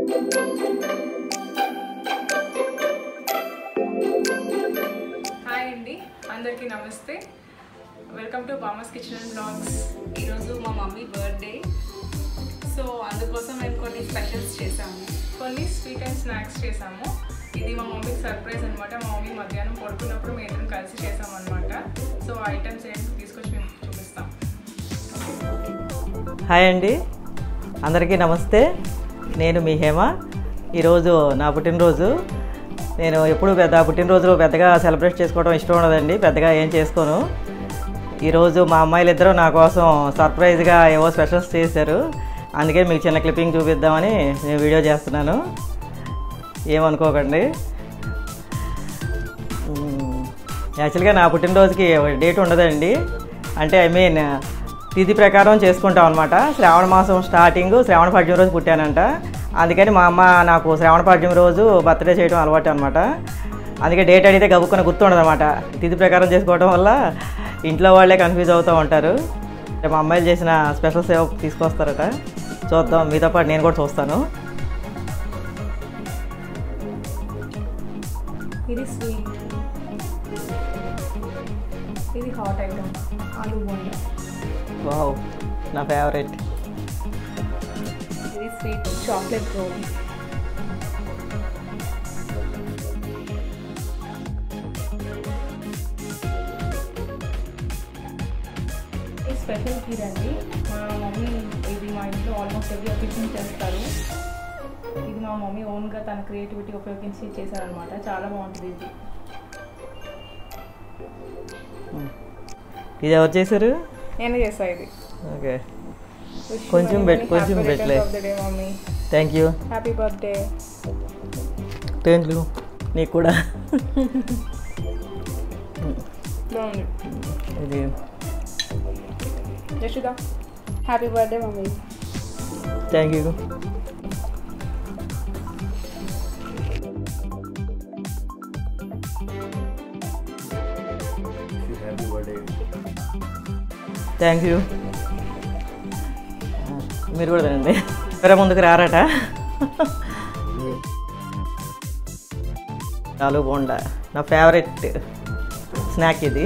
Hi అండి అందరికీ నమస్తే welcome to Bama's kitchen and blogs ఈరోజు మా మమ్మీ బర్త్డే సో అందుకోసం మేము కొన్ని స్పెషల్స్ చేసాము కొన్ని స్వీట్ అండ్ స్నాక్స్ చేసాము ఇది మా మమ్మీకి సర్ప్రైజ్ అనమాట మా మమ్మీ మధ్యాహ్నం పడుకున్నప్పుడు మేము ఇద్దరం కలిసి చేసామన్నమాట సో ఆ ఐటమ్స్ ఏంటి తీసుకొచ్చి మేము చూపిస్తాం హాయ్ అండి అందరికీ నమస్తే నేను మీ హేమ ఈరోజు నా పుట్టినరోజు నేను ఎప్పుడు పెద్ద పుట్టినరోజులు పెద్దగా సెలబ్రేట్ చేసుకోవడం ఇష్టం ఉండదండి పెద్దగా ఏం చేసుకోను ఈరోజు మా అమ్మాయిలు ఇద్దరు నా కోసం సర్ప్రైజ్గా ఏవో స్పెషల్స్ చేశారు అందుకే మీకు చిన్న క్లిప్పింగ్ చూపిద్దామని నేను వీడియో చేస్తున్నాను ఏమనుకోకండి మ్మ్. యాక్చువల్గా నా పుట్టినరోజుకి డేట్ ఉండదండి అంటే ఐ మీన్ తిథి ప్రకారం చేసుకుంటాం అనమాట శ్రావణ మాసం స్టార్టింగ్ శ్రావణ పాడ్యం రోజు పుట్టానంట అందుకని మా అమ్మ నాకు శ్రావణ పాడ్యం రోజు బర్త్డే చేయడం అలవాటు అనమాట అందుకే డేట్ అడిగితే గబుక్కున గుర్తుండదు అనమాట తిథి ప్రకారం చేసుకోవడం వల్ల ఇంట్లో వాళ్ళే కన్ఫ్యూజ్ అవుతూ ఉంటారు మా అమ్మాయిలు చేసిన స్పెషల్ సేవ తీసుకొస్తారట చూద్దాం మీతో పాటు నేను కూడా చూస్తాను ఇది స్వీట్ ఇది hot item aloo bonda wow నా ఫేవరెట్ ఇది స్వీట్ చాక్లెట్ రోల్ ఇది స్పెషల్ కీర్ అండి మా మమ్మీ ఇది మా ఇంట్లో ఆల్మోస్ట్ ఎవ్రీ ఒకేషన్ చేస్తారు ఇది మా మమ్మీ ఓన్గా తన క్రియేటివిటీ ఉపయోగించి చేశారనమాట చాలా బాగుంటుంది ఇది ఇది ఎవరు చేశారు నేను చేసా ఇది ఓకే కొంచెం పెట్టు, కొంచెం పెట్టలే. Mummy thank you happy birthday thank you నీకు కూడా బాగుంది ఇది Yashuda happy birthday mummy thank you thank you మీరు కూడా తినండి వేరే ముందుకు రారట ఆలు బోండా నా ఫేవరెట్ స్నాక్ ఇది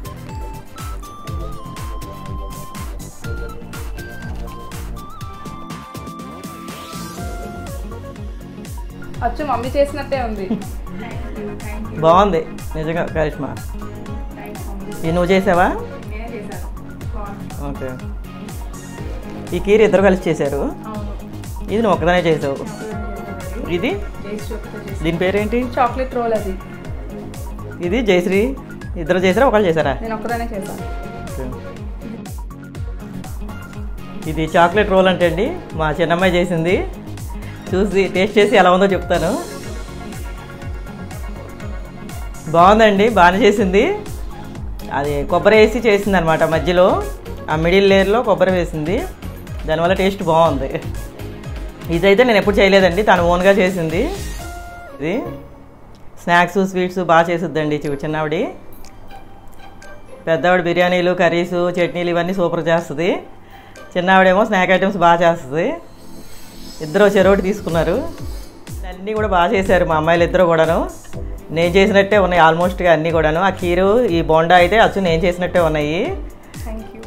అచ్చు మమ్మీ చేసినట్టే ఉంది బాగుంది నిజంగా కరిష్మా ఇది నువ్వు చేసావా నేనే చేశాను ఓకే ఈ కీర్ ఇద్దరు కలిసి చేశారు అవును ఇది నువ్వు ఒక్కదానే చేసావు ఇది దీని పేరేంటి చాక్లెట్ రోల్ అది ఇది జయశ్రీ ఇద్దరు చేసారా ఒకళ్ళు చేశారా నేను ఒక్కదానే చేశాను ఓకే. ఇది చాక్లెట్ రోల్ అంటే అండి మా చిన్నమ్మాయి చేసింది చూసి టేస్ట్ చేసి ఎలా ఉందో చెప్తాను బాగుందండి బాగానే చేసింది అది కొబ్బరి వేసి చేసింది అనమాట మధ్యలో ఆ మిడిల్ లేయర్లో కొబ్బరి వేసింది దానివల్ల టేస్ట్ బాగుంది ఇదైతే నేను ఎప్పుడు చేయలేదండి తను ఓన్గా చేసింది ఇది స్నాక్స్ స్వీట్స్ బాగా చేసిద్దండి చి- చిన్నవిడి పెద్దవాడు బిర్యానీలు కర్రీసు చట్నీలు ఇవన్నీ సూపర్ చేస్తుంది చిన్నవాడేమో స్నాక్ ఐటమ్స్ బాగా చేస్తుంది ఇద్దరు చెరోటి తీసుకున్నారు అన్నీ కూడా బాగా చేశారు మా అమ్మాయిలు ఇద్దరు కూడాను నేను చేసినట్టే ఉన్నాయి ఆల్మోస్ట్గా అన్నీ కూడాను ఆ కీరు ఈ బోండా అయితే అచ్చు నేను చేసినట్టే ఉన్నాయి థ్యాంక్ యూ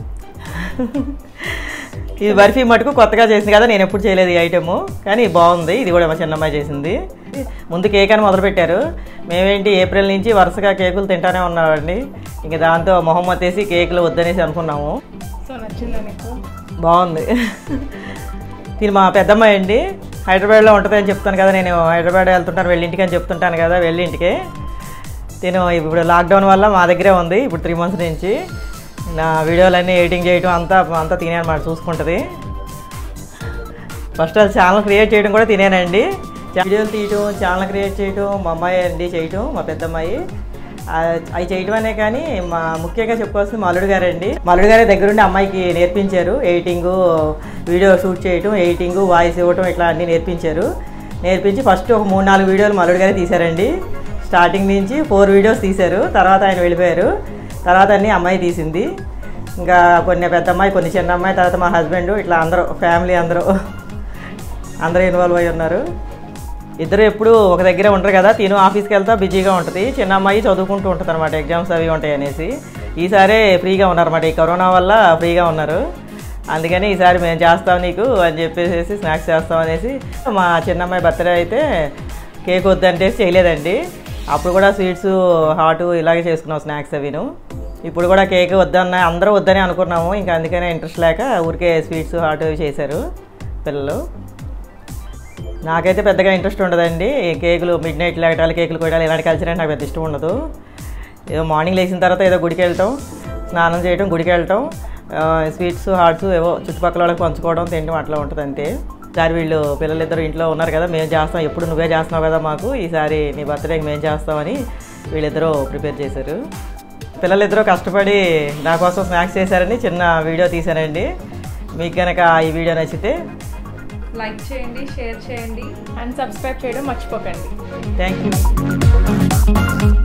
ఇది బర్ఫీ మటుకు కొత్తగా చేసింది కదా నేను ఎప్పుడు చేయలేదు ఈ ఐటెము కానీ బాగుంది ఇది కూడా మా చిన్నమ్మాయి చేసింది ముందు కేక్ అని మొదలుపెట్టారు మేమేంటి ఏప్రిల్ నుంచి వరుసగా కేకులు తింటానే ఉన్నామండి ఇంక దాంతో మొహం మత్తేసి కేకులు వద్దనేసి అనుకున్నాము సో నచ్చిందా నీకు బాగుంది దీని మా పెద్దమ్మాయి అండి హైదరాబాద్లో ఉంటుంది అని చెప్తాను కదా నేను హైదరాబాద్ వెళ్తుంటాను వెళ్ళింటికి అని చెప్తుంటాను కదా వెళ్ళింటికి నేను ఇప్పుడు లాక్డౌన్ వల్ల మా దగ్గరే ఉంది ఇప్పుడు త్రీ మంత్స్ నుంచి నా వీడియోలన్నీ ఎడిటింగ్ చేయడం అంతా అంతా తినే అనమాట చూసుకుంటుంది ఫస్ట్ అది ఛానల్ క్రియేట్ చేయడం కూడా తినేనండి వీడియోలు తీయటం ఛానల్ క్రియేట్ చేయటం మా అమ్మాయి అండి చేయటం మా పెద్దమ్మాయి ఆ- అవి చేయటం అనే కానీ మా ముఖ్యంగా చెప్పుకోవాల్సింది మా అల్లుడు గారండి మా అల్లుడు గారే దగ్గరుండి అమ్మాయికి నేర్పించారు ఎడిటింగ్ వీడియో షూట్ చేయటం ఎడిటింగ్ వాయిస్ ఇవ్వటం ఇట్లా అన్నీ నేర్పించారు నేర్పించి ఫస్ట్ ఒక మూడు నాలుగు వీడియోలు మా అల్లుడు గారే తీశారండి స్టార్టింగ్ నుంచి ఫోర్ వీడియోస్ తీశారు తర్వాత ఆయన వెళ్ళిపోయారు తర్వాత అన్నీ అమ్మాయి తీసింది ఇంకా కొన్ని పెద్ద అమ్మాయి కొన్ని చిన్న అమ్మాయి తర్వాత మా హస్బెండ్ ఇట్లా అందరూ ఫ్యామిలీ అందరూ అందరూ ఇన్వాల్వ్ అయి ఉన్నారు ఇద్దరు ఎప్పుడు ఒక దగ్గర ఉంటారు కదా తిను ఆఫీస్కి వెళ్తా బిజీగా ఉంటుంది చిన్న అమ్మాయి చదువుకుంటూ ఉంటుంది అనమాట ఎగ్జామ్స్ అవి ఉంటాయి అనేసి ఈసారి ఫ్రీగా ఉన్నారన్నమాట ఈ కరోనా వల్ల ఫ్రీగా ఉన్నారు అందుకని ఈసారి మేము చేస్తాం నీకు అని చెప్పేసి స్నాక్స్ చేస్తాం అనేసి మా చిన్నమ్మాయి బర్త్డే అయితే కేక్ వద్దంటే చేయలేదండి అప్పుడు కూడా స్వీట్స్ హాట్ ఇలాగే చేసుకున్నాం స్నాక్స్ అవిను ఇప్పుడు కూడా కేక్ వద్దన్న అందరూ వద్దని అనుకున్నాము ఇంకా అందుకనే ఇంట్రెస్ట్ లేక ఊరికే స్వీట్స్ హాట్ అవి చేశారు పిల్లలు నాకైతే పెద్దగా ఇంట్రెస్ట్ ఉండదండి ఈ కేకులు మిడ్ నైట్ లేకటాలు కేకులు కొయ్యాలి ఇలాంటి కల్చర్ అంటే నాకు పెద్ద ఇష్టం ఉండదు ఏదో మార్నింగ్ లేచిన తర్వాత ఏదో గుడికి వెళ్ళటం స్నానం చేయటం గుడికి వెళ్ళటం ఆ, స్వీట్స్ హాట్స్ ఏవో చుట్టుపక్కల వాళ్ళకి పంచుకోవడం తినడం అట్లా ఉంటుంది అంతే ఈసారి వీళ్ళు పిల్లలిద్దరు ఇంట్లో ఉన్నారు కదా మేము చేస్తాం ఎప్పుడు నువ్వే చేస్తున్నావు కదా మాకు ఈసారి నీ బర్త్డేకి మేము చేస్తామని వీళ్ళిద్దరూ ప్రిపేర్ చేశారు పిల్లలిద్దరూ కష్టపడి నా కోసం స్నాక్స్ చేశారని చిన్న వీడియో తీశానండి మీకు కనుక ఈ వీడియో నచ్చితే లైక్ చేయండి షేర్ చేయండి అండ్ సబ్స్క్రైబ్ చేయడం మర్చిపోకండి థ్యాంక్ యూ